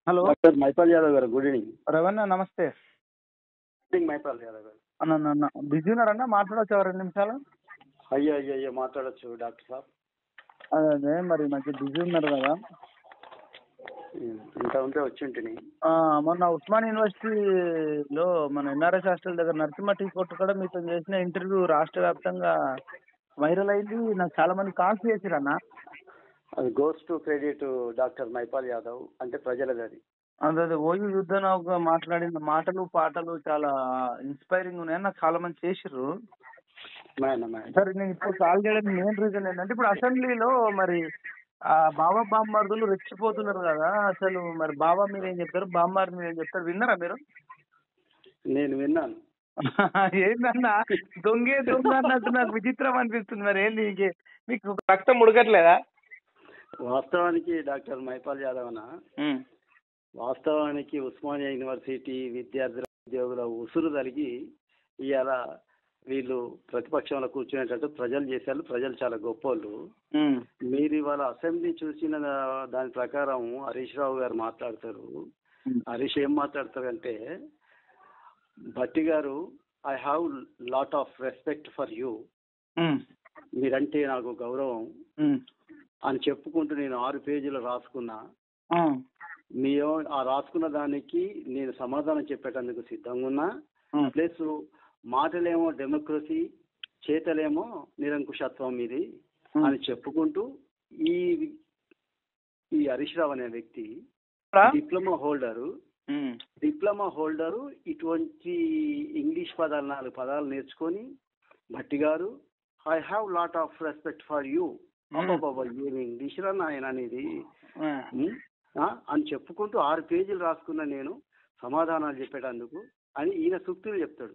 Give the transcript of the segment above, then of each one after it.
Hello doctor Maipal Yadav గారు good evening రవణ నమస్తే గుడ్ ఈవినింగ్ మైపాల్ యాదవ్ గారు అన్న అన్న, అన్న బిజీ ఉన్నారన్న మాట్లాడవచ్చు రెండు నిమిషాలు అయ్యో అయ్యో అయ్యో మాట్లాడొచ్చు డాక్టర్ సాబ్ అదే అదే మరి మంచి బిజీ ఉన్నారు కదా ఇంకా ఉంటే వచ్చి ఉంటుంది ఆ, మొన్న ఉస్మాన్ యూనివర్సిటీలో మన ఎన్ఆర్ఎస్ హాస్టల్ దగ్గర నరసింహ టీ కొట్టు కూడా మీతో చేసిన ఇంటర్వ్యూ రాష్ట్ర వ్యాప్తంగా వైరల్ అయింది నాకు చాలా మంది కాల్స్ చేసిరన్న అది goes to credit doctor Maipal Yadav అంటే ప్రజలది అది అదే అదే ఓయూ యుద్ధ నౌక మాట్లాడిన మాటలు పాటలు చాలా ఇన్స్పైరింగ్ ఉన్నాయి నాకు చాలా మంది చేసిర్రు మేన మేన సరే నేను ఇప్పుడు కాల్ చేయడానికి మెయిన్ రీజన్ ఏంటంటే ఇప్పుడు అసెంబ్లీలో మరి ఆ బాబా బామ్మార్దులు రెచ్చిపోతున్నారు కదా అసలు మరి బాబా మీరు ఏం చెప్తారు బామ్మార్ మీరు ఏం చెప్తారు విన్నారా మీరు నేను విన్నాను ఏంటన్నా దొంగే దొంగ అన్నట్టు నాకు విచిత్రం అనిపిస్తుంది మరి ఏంది ఇంకే మీకు రక్తం ఉడకట్లేదా వాస్తవానికి డాక్టర్ మైపాల్ యాదవ్ అన్న వాస్తవానికి ఉస్మానియా యూనివర్సిటీ విద్యార్థుల ఉద్యోగుల ఉసురు తలిగి ఇవాళ వీళ్ళు ప్రతిపక్షంలో కూర్చునేటట్టు ప్రజలు చేశారు ప్రజలు చాలా గొప్పోళ్ళు మీరు ఇవాళ అసెంబ్లీ చూసిన దా- దాని ప్రకారం హరీష్ రావు గారు మాట్లాడతారు హరీష్ ఏం మాట్లాడతారంటే Bhatti garu I have lot of respect for you మీరంటే నాకు గౌరవం అని చెప్పుకుంటూ నేను ఆరు పేజీలు రాసుకున్నా మీ ఆ రాసుకున్న దానికి నేను సమాధానం చెప్పేటందుకు సిద్ధంగా ఉన్నా ప్లస్ మాటలేమో డెమోక్రసీ చేతలేమో నిరంకుశత్వం ఇది అని చెప్పుకుంటూ ఈ ఈ హరీష్ రావు అనే వ్యక్తి డిప్లొమా హోల్డరు డిప్లొమా హోల్డరు ఇటువంటి ఇంగ్లీష్ పదాలు నాలుగు పదాలు నేర్చుకొని Bhatti garu I have lot of respect for you బాబా ఏమి ఇంగ్లీష్ రా నాయన అనేది ఉమ్, ఆ, అని చెప్పుకుంటూ ఆరు పేజీలు రాసుకున్న నేను సమాధానాలు చెప్పేటందుకు అని ఈయన సూక్తులు చెప్తాడు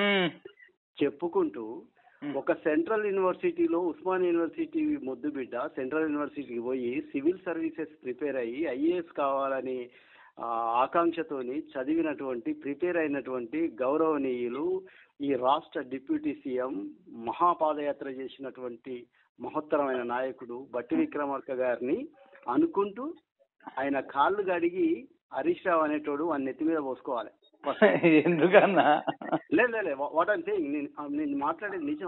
చెప్పుకుంటూ ఒక సెంట్రల్ యూనివర్సిటీలో ఉస్మాన్ యూనివర్సిటీ ముద్దు బిడ్డ సెంట్రల్ యూనివర్సిటీకి పోయి సివిల్ సర్వీసెస్ ప్రిపేర్ అయ్యి ఐఏఎస్ కావాలని ఆ, ఆకాంక్షతోని చదివినటువంటి ప్రిపేర్ అయినటువంటి గౌరవనీయులు ఈ రాష్ట్ర డిప్యూటీ సీఎం మహాపాదయాత్ర చేసినటువంటి మహత్తరమైన నాయకుడు బట్టి విక్రమార్క గారిని అనుకుంటూ ఆయన కాళ్ళు గడిగి హరీష్ రావు అనేటోడు వాని నెత్తి మీద పోసుకోవాలి ఎందుకన్నా లేదు లేదు వాట్ ఐమ్ సేయింగ్ నేను నేను మాట్లాడేది నిజం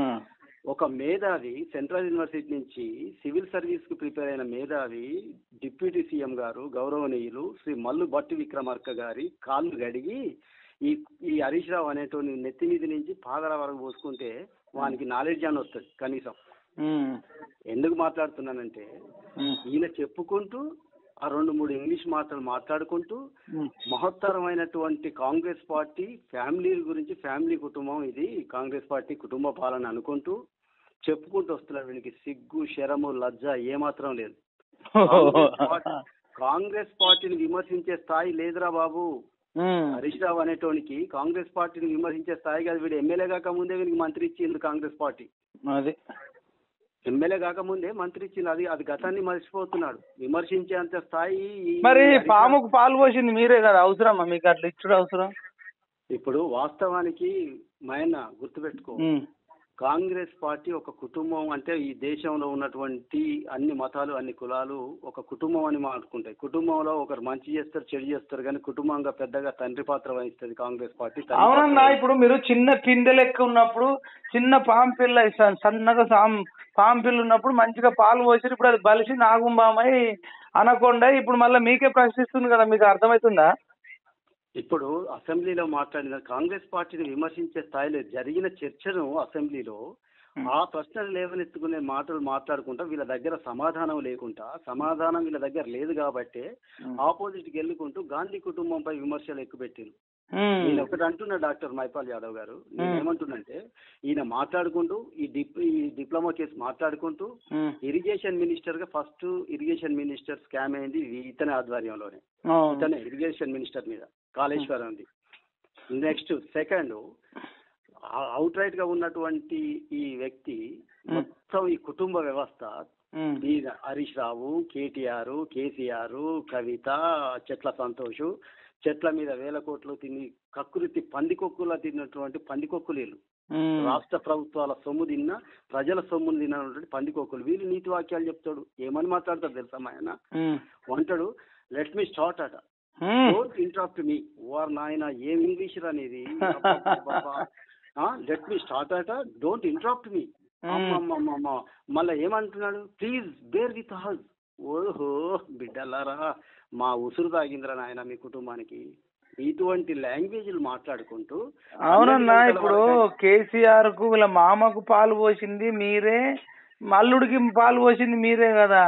ఒక మేధావి సెంట్రల్ యూనివర్సిటీ నుంచి సివిల్ సర్వీస్ కు ప్రిపేర్ అయిన మేధావి డిప్యూటీ సీఎం గారు గౌరవనీయులు శ్రీ మల్లు భట్టి విక్రమార్క గారి కాళ్ళు గడిగి ఈ ఈ హరీష్ రావు అనేటోని నెత్తి మీద నుంచి పాదల వరకు పోసుకుంటే వానికి నాలెడ్జ్ అని వస్తుంది కనీసం ఎందుకు మాట్లాడుతున్నానంటే ఈయన చెప్పుకుంటూ ఆ రెండు మూడు ఇంగ్లీష్ మాటలు మాట్లాడుకుంటూ మహత్తరమైనటువంటి కాంగ్రెస్ పార్టీ ఫ్యామిలీ గురించి ఫ్యామిలీ కుటుంబం ఇది కాంగ్రెస్ పార్టీ కుటుంబ పాలన అనుకుంటూ చెప్పుకుంటూ వస్తున్నాడు వీనికి సిగ్గు శరము లజ్జ ఏమాత్రం లేదు కాంగ్రెస్ పార్టీ- కాంగ్రెస్ పార్టీని విమర్శించే స్థాయి లేదురా బాబు హరీష్ రావు అనేటోనికి కాంగ్రెస్ పార్టీని విమర్శించే స్థాయి కాదు వీడు ఎమ్మెల్యే కాక ముందే వీనికి మంత్రి ఇచ్చింది కాంగ్రెస్ పార్టీ అది ఎమ్మెల్యే కాకముందే మంత్రి ఇచ్చింది అది అది గతాన్ని మర్చిపోతున్నాడు విమర్శించేంత స్థాయి ఈ- మరి హరీష్ రావు- పాముకు పాలు పోసింది మీరే కదా అవసరమా మీకు అట్లా ఇచ్చుడు అవసరం ఇప్పుడు వాస్తవానికి మాయన్న గుర్తుపెట్టుకో ఉమ్. కాంగ్రెస్ పార్టీ ఒక కుటుంబం అంటే ఈ దేశంలో ఉన్నటువంటి అన్ని మతాలు అన్ని కులాలు ఒక కుటుంబం అని మాట్లాడుకుంటాయి కుటుంబంలో ఒకరు మంచి చేస్తారు చెడు చేస్తారు కానీ కుటుంబంగా పెద్దగా తండ్రి పాత్ర వహిస్తుంది కాంగ్రెస్ పార్టీ తండ్రి అవునన్నా పాత్ర ఇప్పుడు మీరు చిన్న పిందె లెక్క ఉన్నప్పుడు చిన్న పాము పిల్ల స- సన్నగా సాం- పాము పిల్ల ఉన్నప్పుడు మంచిగా పాలు పోసి ఇప్పుడు అది బలిసి నాగుంబామై అనకుండా ఇప్పుడు మళ్ళీ మీకే ప్రశ్నిస్తుంది కదా మీకు అర్థమవుతుందా ఇప్పుడు అసెంబ్లీలో మాట్లాడిన కాంగ్రెస్ పార్టీని విమర్శించే స్థాయిలో జరిగిన చర్చను అసెంబ్లీలో ఆ ప్రశ్నలు లేవనెత్తుకునే మాటలు మాట్లాడుకుంటా వీళ్ళ దగ్గర సమాధానం లేకుండా సమాధానం వీళ్ళ దగ్గర లేదు కాబట్టి ఆపోజిట్ గెలుకుంటూ గాంధీ కుటుంబంపై విమర్శలు ఎక్కుపెట్టింది ఉమ్. నేను ఒకటి అంటున్నా డాక్టర్ మైపాల్ యాదవ్ గారు నేను ఏమంటున్నంటే ఈయన మాట్లాడుకుంటూ ఈ డిప్ ఈ డిప్లొమా కేసు మాట్లాడుకుంటూ ఉమ్. ఇరిగేషన్ మినిస్టర్ గా ఫస్ట్ ఇరిగేషన్ మినిస్టర్ స్కామ్ అయింది ఇతని ఆధ్వర్యంలోనే అవును. ఇతనే ఇరిగేషన్ మినిస్టర్ మీద కాళేశ్వరంది నెక్స్ట్ సెకండ్ అవుట్ రైట్ గా ఉన్నటువంటి ఈ వ్యక్తి మొత్తం ఈ కుటుంబ వ్యవస్థ ఉమ్. ఈ హరీష్ రావు కేటీఆర్ కేసీఆర్ కవిత చెట్ల సంతోష్ చెట్ల మీద వేల కోట్లు తిని కకృతి పందికొక్కులా తిన్నటువంటి పందికొక్కులు వీళ్ళు ఉమ్. రాష్ట్ర ప్రభుత్వాల సొమ్ము తిన్న ప్రజల సొమ్మును తిన్నటువంటి పందికొక్కులు వీళ్ళు నీతి వాక్యాలు చెప్తాడు ఏమని మాట్లాడతాడు తెలుసా మా ఆయన ఉమ్. అంటాడు let me start at hmm. Don't interrupt me or నాయన ఏం ఇంగ్లీష్ అనేది let me start at don't interrupt me అమ్మమ్మమ్మమ్మ మళ్ళీ ఏమంటున్నాడు ప్లీజ్ బేర్ విత్ హజ్ ఓహో బిడ్డలారా మా ఉసురు తాగిందిరా నాయన మీ కుటుంబానికి ఇటువంటి లాంగ్వేజ్లు మాట్లాడుకుంటూ అవునన్నా పన్నెండు ఇప్పుడు గంటల వరకు కేసీఆర్ కు వీళ్ళ మామకు పాలు పోసింది మీరే మల్లుడికి పాలు పోసింది మీరే కదా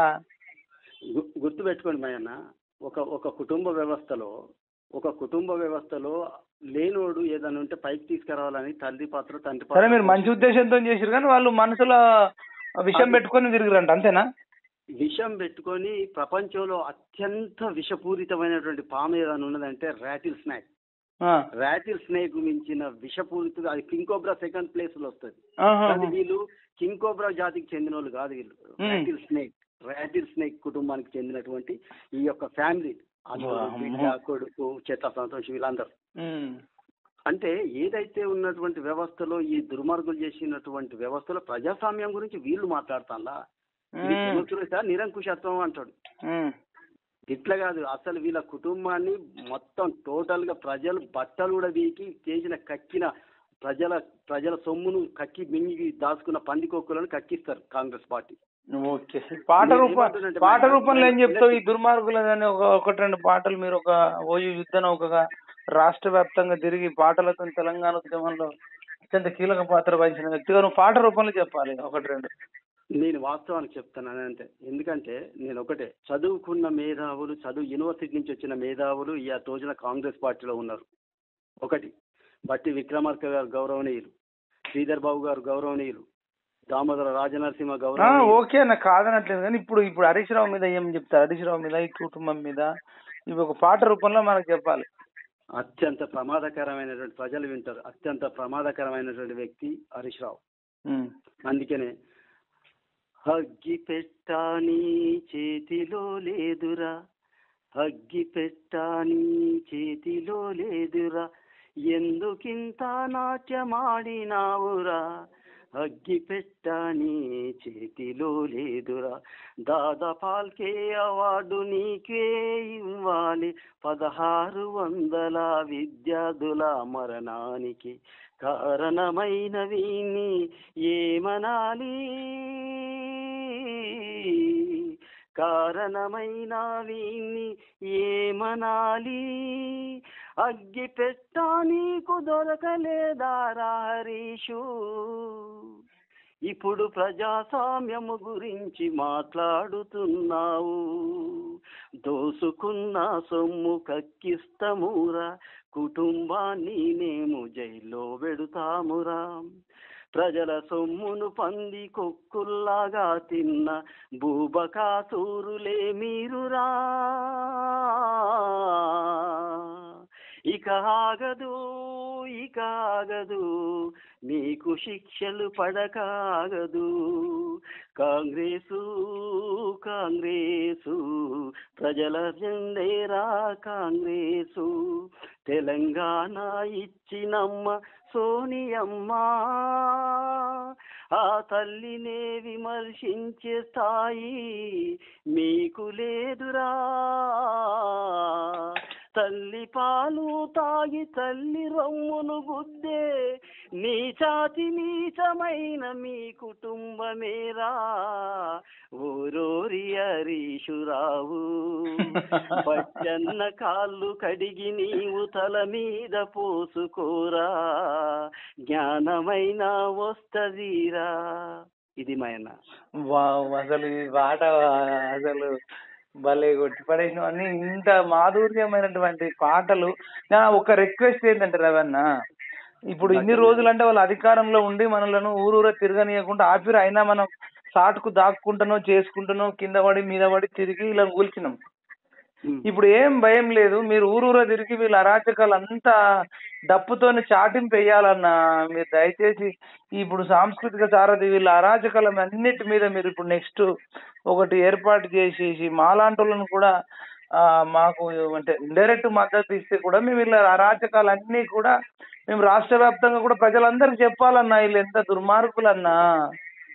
గు- గుర్తుపెట్టుకోండి మాయన్న ఒక ఒక కుటుంబ వ్యవస్థలో ఒక కుటుంబ వ్యవస్థలో లేనోడు ఏదైనా ఉంటే పైకి తీసుకురావాలని తల్లి పాత్ర తండ్రి సరే మీరు పాత్ర మంచి ఉద్దేశంతో చేసిరు కానీ వాళ్ళు మనసులో విషయం అది- పెట్టుకొని తిరిగిరంట అంతేనా విషం పెట్టుకొని ప్రపంచంలో అత్యంత విషపూరితమైనటువంటి పాము ఏదైనా ఉన్నదంటే ర్యాటిల్ స్నాక్ ఆ. ర్యాటిల్ స్నేక్ మించిన విషపూరిత అది కింగ్ కోబ్రా సెకండ్ ప్లేస్ లో వస్తుంది ఆహా. కానీ వీళ్ళు కింగ్ కోబ్రా జాతికి చెందిన వాళ్ళు కాదు వీళ్ళు Hmm. Rattle snake rattle snake కుటుంబానికి చెందినటువంటి ఈ యొక్క ఫ్యామిలీ అల్లుడు, వామ్మో. బిడ్డ కొడుకు చెట్ల సంతోషం వీళ్ళందరూ ఉమ్. అంటే ఏదైతే ఉన్నటువంటి వ్యవస్థలో ఈ దుర్మార్గులు చేసినటువంటి వ్యవస్థలో ప్రజాస్వామ్యం గురించి వీళ్ళు మాట్లాడతాంలా ఇది ఉమ్. దురదృష్ట నిరంకుశత్వం అంటాడు ఉమ్. ఇట్లా కాదు అసలు వీళ్ళ కుటుంబాన్ని మొత్తం టోటల్ గా ప్రజలు బట్టలు కూడా వీకి చేసిన కక్కిన ప్రజల ప్రజల సొమ్మును కక్కి మింగి దాచుకున్న పందికొక్కులను కక్కిస్తారు కాంగ్రెస్ పార్టీ ఓకే పాట నేను రూపం ఏమంటున్నానంటే పాట మేడం, రూపంలో ఏం నేను- చెప్తావు ఈ దుర్మార్గులని ఒక ఒకటి రెండు పాటలు మీరు ఒక ఓయు యుద్ధ నౌకగా రాష్ట్ర వ్యాప్తంగా తిరిగి పాటలతో తెలంగాణ ఉద్యమంలో అత్యంత కీలక పాత్ర వహించిన వ్యక్తిగా నువ్వు పాట రూపంలో చెప్పాలి ఒకటి రెండు నేను వాస్తవానికి చెప్తాను అంటే ఎందుకంటే నేను ఒకటే చదువుకున్న మేధావులు చదువు యూనివర్సిటీ నుంచి వచ్చిన మేధావులు ఈ ఆ రోజున కాంగ్రెస్ పార్టీలో ఉన్నారు ఒకటి బట్టి విక్రమార్క గారు గౌరవనీయులు శ్రీధర్ బాబు గారు గౌరవనీయులు దామోదర రాజనరసింహ ఆ, గౌరవనీయులు ఓకే నాకు కాదనట్లేదు కానీ ఇప్పుడు ఇప్పుడు హరీష్ రావు మీద ఏం చెప్తారు హరీష్ రావు మీద ఈ కుటుంబం మీద ఇవి ఒక పాట రూపంలో మనకు చెప్పాలి అత్యంత ప్రమాదకరమైనటువంటి ప్రజలు వింటారు అత్యంత ప్రమాదకరమైనటువంటి వ్యక్తి హరీష్ రావు ఉమ్. అందుకనే హగ్గి పెట్టాని చేతిలో లేదురా హగ్గి పెట్టాని చేతిలో లేదురా ఎందుకింత నాట్యమాడినావురా అగ్గి పెట్టాని చేతిలో లేదురా దాదా పాల్కే అవార్డు నీకే ఇవ్వాలి పదహారు వందల విద్యార్థుల మరణానికి కారణమైన వీణ్ణి ఏమనాలి కారణమైన వీణ్ణి ఏమనాలి అగ్గి పెట్టా నీకు దొరకలేదారా హరీషు ఇప్పుడు ప్రజాస్వామ్యము గురించి మాట్లాడుతున్నావు దోసుకున్న సొమ్ము కక్కిస్తమురా కుటుంబాన్ని మేము జైల్లో పెడతామురా ప్రజల సొమ్మును పంది కొక్కుల్లాగా తిన్న భూబకాసూరులే మీరురా ఇక ఆగదు ఇక ఆగదు మీకు శిక్షలు పడకాగదు కాంగ్రెసు కాంగ్రెసు ప్రజల జెండేరా కాంగ్రెసు తెలంగాణ ఇచ్చినమ్మ సోనియమ్మ ఆ తల్లినే విమర్శించే స్థాయి మీకు లేదురా తల్లి పాలు తాగి తల్లి రొమ్మును గుద్దే నీచాతి నీచమైన మీ కుటుంబమేరా ఓరోరి హరీషురావు పచ్చన్న కాళ్ళు కడిగి నీవు తల మీద పోసుకోరా జ్ఞానమైన వస్తదిరా ఇది మాయన్న వావ్, అసలు ఈ పాట అసలు భలే కొట్టి పడేసిన అన్ని ఇంత మాధుర్యమైనటువంటి పాటలు నా ఒక రిక్వెస్ట్ ఏంటంటే రవన్న ఇప్పుడు ఇన్ని రోజులు అంటే వాళ్ళు అధికారంలో ఉండి మనలను ఊరూరా తిరగనీయకుండా ఆపిరు అయినా మనం సాటుకు దాక్కుంటానో చేసుకుంటానో కింద పడి మీద పడి తిరిగి ఇలా కూల్చినాం ఇప్పుడు ఏం భయం లేదు మీరు ఊరూరా తిరిగి వీళ్ళ అరాచకాలు అంతా డప్పుతోని చాటింపు వేయాలన్నా మీరు దయచేసి ఇప్పుడు సాంస్కృతిక సారథి వీళ్ళ అరాచకాల అన్నిటి మీద మీరు ఇప్పుడు నెక్స్ట్ ఒకటి ఏర్పాటు చేసేసి మాలాంటి వాళ్ళను కూడా ఆ, మాకు అంటే ఇండైరెక్ట్ మద్దతు ఇస్తే కూడా మేము వీళ్ళ అరాచకాలన్నీ కూడా మేము రాష్ట్ర వ్యాప్తంగా కూడా ప్రజలందరికీ చెప్పాలన్నా వీళ్ళు ఎంత దుర్మార్గులన్నా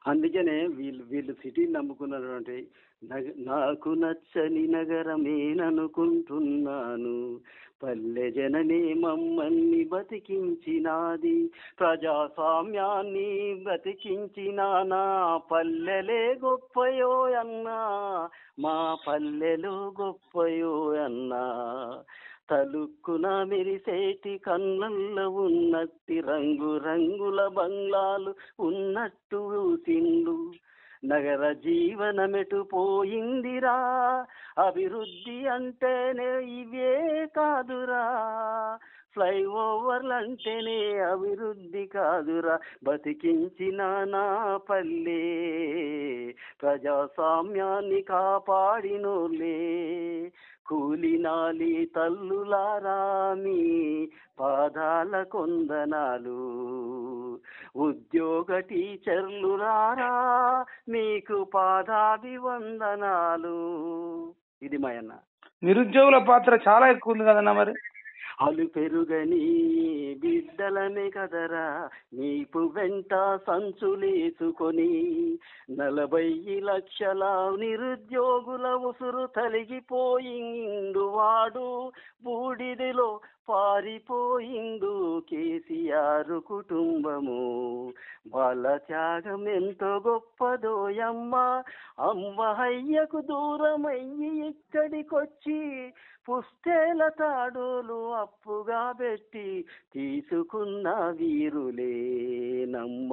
అందుకనే వీళ్ళు వీళ్ళు సిటీని నమ్ముకున్నటువంటి నగ నాకు నచ్చని నగరమేననుకుంటున్నాను పల్లె జననే మమ్మల్ని బతికించినాది ప్రజాస్వామ్యాన్ని బతికించిన నా పల్లెలే గొప్పయో అన్నా మా పల్లెలు గొప్పయో అన్నా తలుక్కున మెరిసేటి కన్నుల్లో ఉన్నట్టి రంగు రంగుల బంగ్లాలు ఉన్నట్టు సిండు నగర జీవనమెటు పోయిందిరా అభివృద్ధి అంటేనే ఇవే కాదురా ఫ్లైఓవర్లంటేనే అభివృద్ధి కాదురా బతికించిన నా పల్లె ప్రజాస్వామ్యాన్ని కాపాడినోలే కూలినాలి తల్లులారా మీ పాదాల కొందనాలు ఉద్యోగ టీచర్లు రారా మీకు పాదాభివందనాలు ఇది మాయన్న నిరుద్యోగుల పాత్ర చాలా ఎక్కువ ఉంది కదన్నా మరి అలు పెరుగని బిడ్డలనే కదరా నీపు వెంట సంచులేసుకొని నలభై లక్షల నిరుద్యోగుల ఉసురు తలిగిపోయిండు వాడు బూడిదిలో పారిపోయిండు కేసీఆర్ కుటుంబము వాళ్ళ త్యాగం ఎంతో గొప్పదోయమ్మ అమ్మహయ్యకు దూరమయ్యి ఇక్కడికొచ్చి పుస్తేల తాడులు అప్పుగా పెట్టి తీసుకున్న వీరులే నమ్మ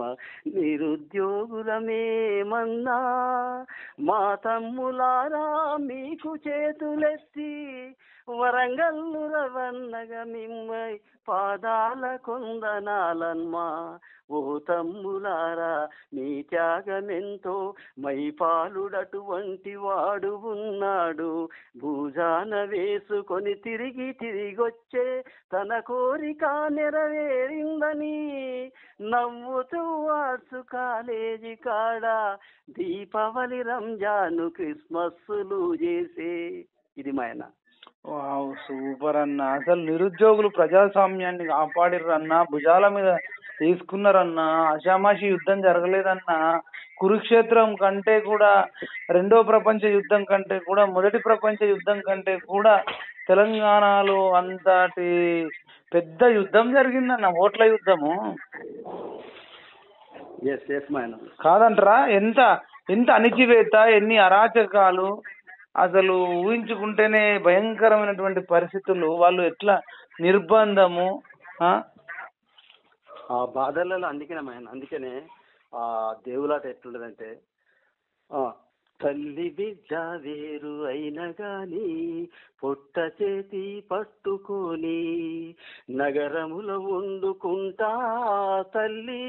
నిరుద్యోగులమేమన్నా మా తమ్ములారా మీకు చేతులెత్తి వరంగల్లు రవన్నగా మిమ్మై పాదాల కొందనాలన్మా ఓ తమ్ములారా మీ త్యాగమెంతో మైపాలుడటువంటి వాడు ఉన్నాడు భూజాన వేసుకొని తిరిగి తిరిగొచ్చే తన కోరిక నెరవేరిందని నవ్వుతూ ఆర్ట్స్ కాలేజీ కాడ దీపావళి రంజాను క్రిస్మస్లు చేసే ఇది మాయన వావ్ సూపర్ అన్న అసలు నిరుద్యోగులు ప్రజాస్వామ్యాన్ని కాపాడిర్రు అన్న భుజాల మీద తీసుకున్నారన్న అషామాషి యుద్ధం జరగలేదన్న కురుక్షేత్రం కంటే కూడా రెండో ప్రపంచ యుద్ధం కంటే కూడా మొదటి ప్రపంచ యుద్ధం కంటే కూడా తెలంగాణలో అంతటి పెద్ద యుద్ధం జరిగిందన్న ఓట్ల యుద్ధము ఎస్ ఎస్ మాయన కాదంటరా ఎంత ఎంత అణిచివేత ఎన్ని అరాచకాలు అసలు ఊహించుకుంటేనే భయంకరమైనటువంటి పరిస్థితులు వాళ్ళు ఎట్లా నిర్బంధము ఆ? ఆ బాధలలో అందుకనే మాయన అందుకనే ఆ దేవులాట ఎట్లుండదంటే ఆ, తల్లి బిడ్డ వేరు అయిన గాని పొట్ట చేతి పట్టుకొని నగరముల వండుకుంటా తల్లి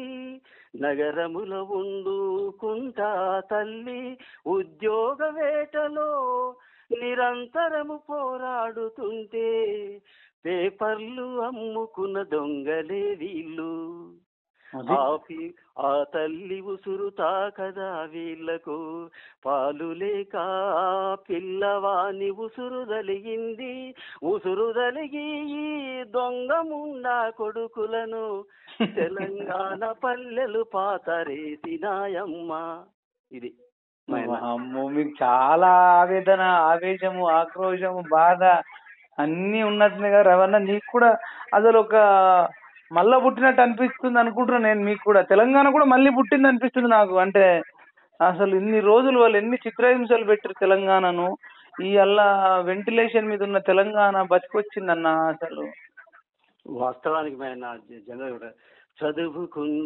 నగరముల వండుకుంటా తల్లి ఉద్యోగ వేటలో నిరంతరము పోరాడుతుంటే పేపర్లు అమ్ముకున్న దొంగలే వీళ్ళు అది. ఆపి ఆ తల్లి ఉసురు తాకదా వీళ్లకు పాలు లేక ఆ పిల్లవాని ఉసురు తలిగింది ఉసురు తలిగి ఈ దొంగ ముండా కొడుకులను తెలంగాణ పల్లెలు పాతరేసినాయమ్మ ఇది మాయన. అమ్మో మీకు చాలా ఆవేదన ఆవేశము ఆక్రోశము బాధ అన్ని ఉన్నట్టున్నాయి కదా రవణ నీకు కూడా అసలు ఒక మళ్ళా పుట్టినట్టు అనిపిస్తుంది అనుకుంటున్నా నేను మీకు కూడా తెలంగాణ కూడా మళ్ళీ పుట్టింది అనిపిస్తుంది నాకు అంటే అసలు ఇన్ని రోజులు వాళ్ళు ఎన్ని చిత్రహింసలు పెట్టారు తెలంగాణను ఈ అల్లా వెంటిలేషన్ మీద ఉన్న తెలంగాణ బతికొచ్చిందన్న అసలు వాస్తవానికి ఆయన జనరల్ కూడా చదువుకున్న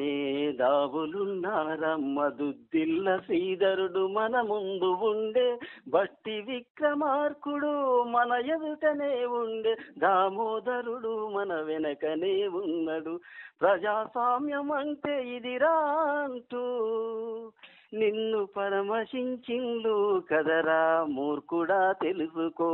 మేధావులున్నారమ్మ దుద్దిల్ల శ్రీధరుడు మన ముందు ఉండే బట్టి విక్రమార్కుడు మన ఎదుటనే ఉండే దామోదరుడు మన వెనకనే ఉన్నాడు ప్రజాస్వామ్యం అంటే ఇదిరా అంటూ నిన్ను పరమశించిండు కదరా మూర్ఖుడా తెలుసుకో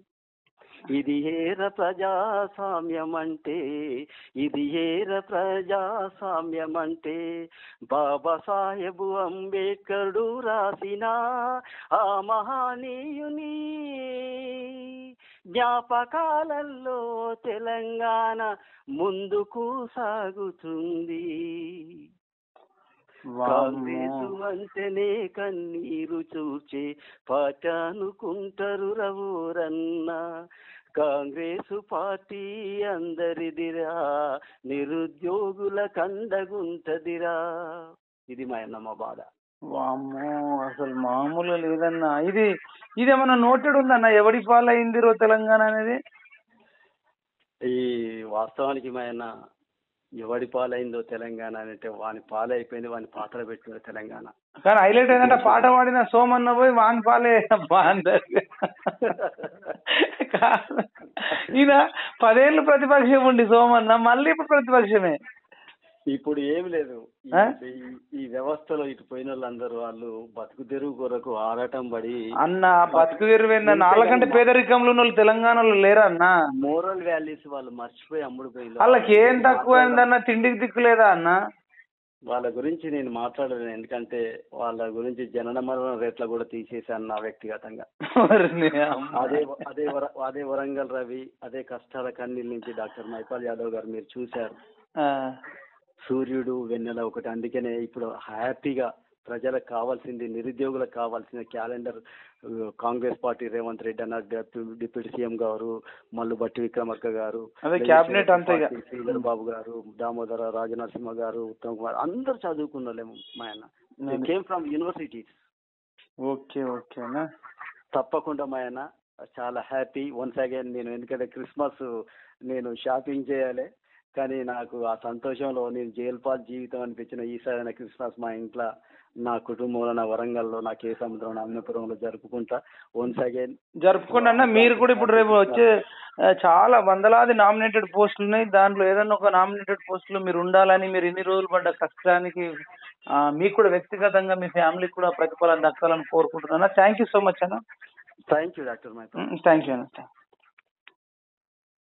ఇది ఏర ప్రజాస్వామ్యం అంటే ఇది ఏర ప్రజాస్వామ్యం అంటే బాబాసాహెబు అంబేద్కరుడు రాసిన ఆ మహానీయుని జ్ఞాపకాలలో తెలంగాణ ముందుకు సాగుతుంది కాంగ్రెసు వామ్మో. అంటేనే కన్నీరు చూచే పాటానుకుంటారు రవోరన్నా కాంగ్రెసు పార్టీ అందరిదిరా నిరుద్యోగుల కండగుంటదిరా ఇది మా అన్న మా బాధ వామ్మో అసలు మామూలు లేదన్నా ఇది ఇది ఏమన్నా నోటెడ్ ఉందన్న ఎవడి పాలైంది రో తెలంగాణ అనేది ఈ వాస్తవానికి మా అన్న ఎవడి పాలైందో తెలంగాణ అంటే వాని పాలైపోయింది వాని పాత్ర పెట్టింది తెలంగాణ కానీ హైలైట్ ఏంటంటే పాట పాడిన సోమన్న పోయి వాన్ పాలే బాగుంది కాదు. ఈయన పదేళ్ళు ప్రతిపక్షం ఉండి సోమన్న మళ్ళీ ఇప్పుడు ప్రతిపక్షమే ఇప్పుడు ఏం లేదు ఈ- ఆ? ఈ- ఈ వ్యవస్థలో ఇటు పోయిన వాళ్ళందరూ వాళ్ళు బతుకు తెరువు కొరకు ఆరాటం పడి అన్న బతుకు తెరువేందన్న నాళ్ళకంటే పేదరికంలో ఉన్న వాళ్ళు తెలంగాణలో లేరా అన్న మోరల్ వాల్యూస్ వాళ్ళు మర్చిపోయి అమ్ముడు వాళ్ళకి ఏం తక్కువైందన్న తిండికి దిక్కులేదా అన్న వాళ్ళ గురించి నేను మాట్లాడలేను ఎందుకంటే వాళ్ళ గురించి జనన మరణ రేట్ల కూడా తీసేసాను నా వ్యక్తిగతంగా మరి నీ అమ్మ. అదే అదే వర- అదే వరంగల్ రవి అదే కష్టాల కన్నీళ్ళ నుంచి డాక్టర్ మైపాల్ యాదవ్ గారు మీరు చూశారు ఆ. సూర్యుడు వెన్నెల ఒకటి అందుకనే ఇప్పుడు హ్యాపీగా ప్రజలకు కావాల్సింది నిరుద్యోగులకు కావాల్సిన క్యాలెండర్ ఆ, కాంగ్రెస్ పార్టీ రేవంత్ రెడ్డి అన్న డిప్యూ- డిప్యూటీ సీఎం గారు మల్లు బట్టి విక్రమక్క గారు అదే క్యాబినెట్ అంతా ఇక. పార్టీ శ్రీధర్ బాబు గారు దామోదర రాజనరసింహ గారు ఉత్తమ్ కుమార్ అందరూ చదువుకున్న వాళ్ళేమో మా ఆయన కేమ్ ఫ్రమ్ యూనివర్సిటీస్ ఓకే ఓకేనా తప్పకుండా మా ఆయన చాలా హ్యాపీ వన్స్ అగైన్ నేను ఎందుకంటే క్రిస్మస్ నేను షాపింగ్ చేయాలి కానీ నాకు ఆ సంతోషంలో నేను జైల్పాల్ జీవితం అనిపించిన ఈసారి క్రిస్మస్ మా ఇంట్లో నా కుటుంబంలో నా వరంగల్లో నా కే సముద్రం అన్నపురంలో జరుపుకుంటా వన్స్ అగైన్ జరుపుకోండి అన్న మీరు కూడా ఇప్పుడు రేపు వచ్చే ఆ, చాలా వందలాది నామినేటెడ్ పోస్టులు ఉన్నాయి దాంట్లో ఏదన్నా ఒక నామినేటెడ్ పోస్టులో మీరు ఉండాలని మీరు ఇన్ని రోజులు పడ్డ కష్టానికి ఆ, మీకు కూడా వ్యక్తిగతంగా మీ ఫ్యామిలీకి కూడా ప్రతిఫలం దక్కాలని కోరుకుంటున్నాను థ్యాంక్ యూ సో మచ్ అన్న thank you doctor Maipal thank you అన్న